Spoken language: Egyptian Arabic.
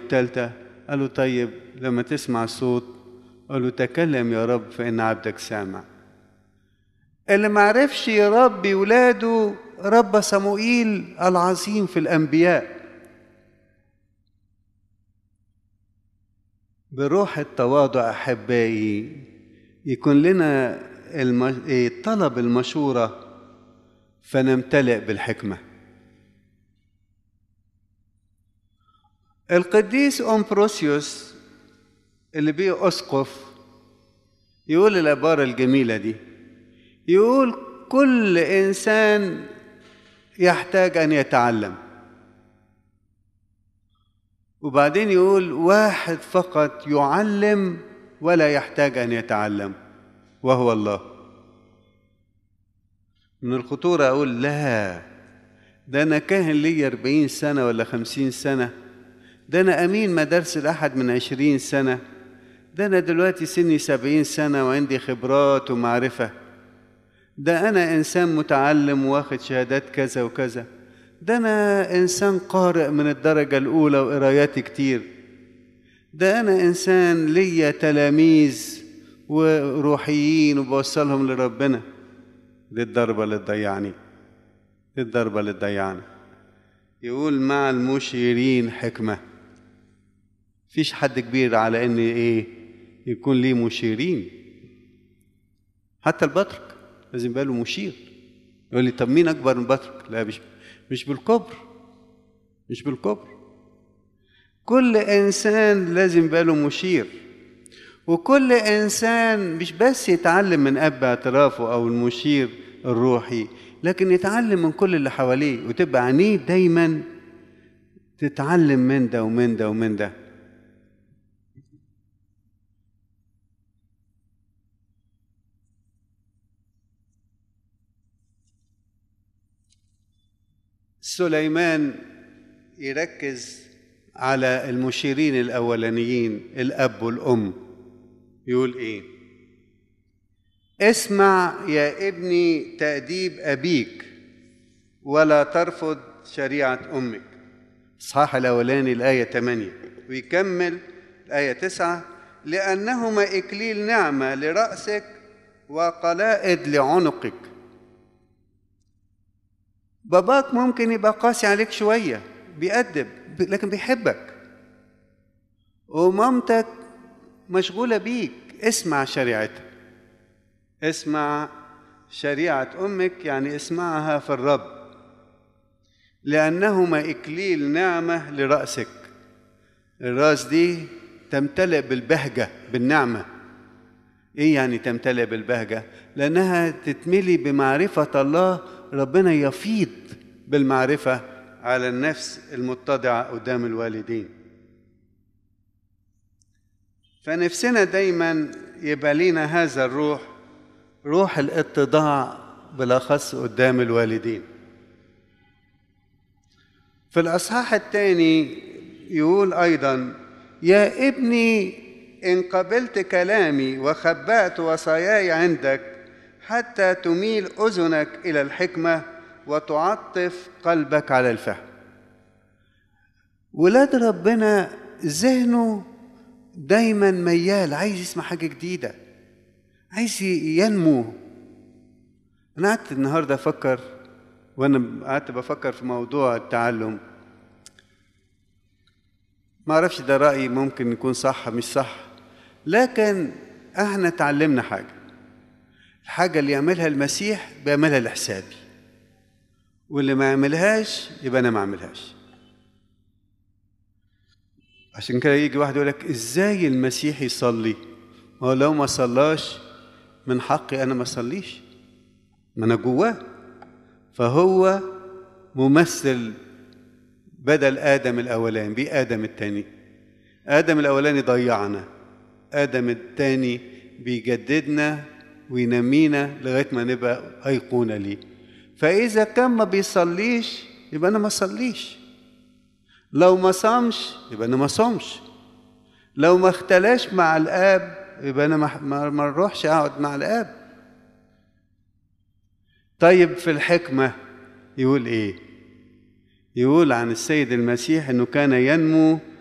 والتالتة قال له طيب لما تسمع الصوت قال له تكلم يا رب فإن عبدك سامع اللي معرفش يربي ولاده رب صموئيل العظيم في الأنبياء بروح التواضع أحبائي يكون لنا طلب المشورة فنمتلئ بالحكمة القديس أمبروسيوس اللي بيه أسقف يقول العبارة الجميلة دي يقول كل إنسان يحتاج أن يتعلم وبعدين يقول واحد فقط يعلم ولا يحتاج أن يتعلم وهو الله من الخطورة أقول لا ده أنا كاهن لي أربعين سنة ولا خمسين سنة ده أنا أمين مدارس الأحد من عشرين سنة ده أنا دلوقتي سني سبعين سنة وعندي خبرات ومعرفة ده أنا إنسان متعلم واخد شهادات كذا وكذا ده أنا إنسان قارئ من الدرجة الأولى وقراياتي كتير ده أنا إنسان ليا تلاميذ وروحيين وبوصلهم لربنا دي الضربة اللي تضيعني دي الضربة اللي تضيعنا يقول مع المشيرين حكمة فيش حد كبير على ان ايه يكون ليه مشيرين حتى البطرك لازم يبقى له مشير يقول لي طب مين اكبر من البطرك لا مش مش بالكبر مش بالكبر كل انسان لازم يبقى له مشير وكل انسان مش بس يتعلم من اب اعترافه او المشير الروحي لكن يتعلم من كل اللي حواليه وتبقى عينيه دايما تتعلم من ده ومن ده ومن ده سليمان يركز على المشيرين الاولانيين الاب والام يقول ايه اسمع يا ابني تاديب ابيك ولا ترفض شريعه امك الصحاح الاولاني الايه 8 ويكمل الايه 9 لانهما اكليل نعمه لراسك وقلائد لعنقك باباك ممكن يبقى قاسي عليك شويه بيأدب لكن بيحبك ومامتك مشغولة بيك اسمع شريعتها اسمع شريعة أمك يعني اسمعها في الرب لأنهما إكليل نعمة لرأسك الراس دي تمتلئ بالبهجة بالنعمة إيه يعني تمتلئ بالبهجة؟ لأنها تتملي بمعرفة الله ربنا يفيض بالمعرفة على النفس المتضعة قدام الوالدين فنفسنا دايما يبقى لينا هذا الروح روح الاتضاع بالاخص قدام الوالدين في الاصحاح الثاني يقول ايضا يا ابني ان قبلت كلامي وخبأت وصاياي عندك حتى تميل اذنك الى الحكمه وتعطف قلبك على الفهم ولاد ربنا ذهنه دايما ميال عايز يسمع حاجة جديدة عايز ينمو أنا قعدت النهاردة أفكر وأنا قعدت بفكر في موضوع التعلم ما أعرفش ده رأيي ممكن يكون صح مش صح لكن احنا اتعلمنا حاجة الحاجة اللي يعملها المسيح بيعملها لحسابي واللي ما يعملهاش يبقى أنا ما أعملهاش عشان كده يجي واحد يقول لك ازاي المسيح يصلي هو لو ما صلاش من حقي انا ما اصليش ما انا جواه فهو ممثل بدل ادم الاولاني بيه ادم الثاني ادم الاولاني ضيعنا ادم الثاني بيجددنا وينمينا لغايه ما نبقى ايقونه ليه فاذا كان ما بيصليش يبقى انا ما اصليش لو ما صامش يبقى انا ما صامش لو ما اختلاش مع الاب يبقى انا ما ما اروحش اقعد مع الاب طيب في الحكمه يقول ايه يقول عن السيد المسيح انه كان ينمو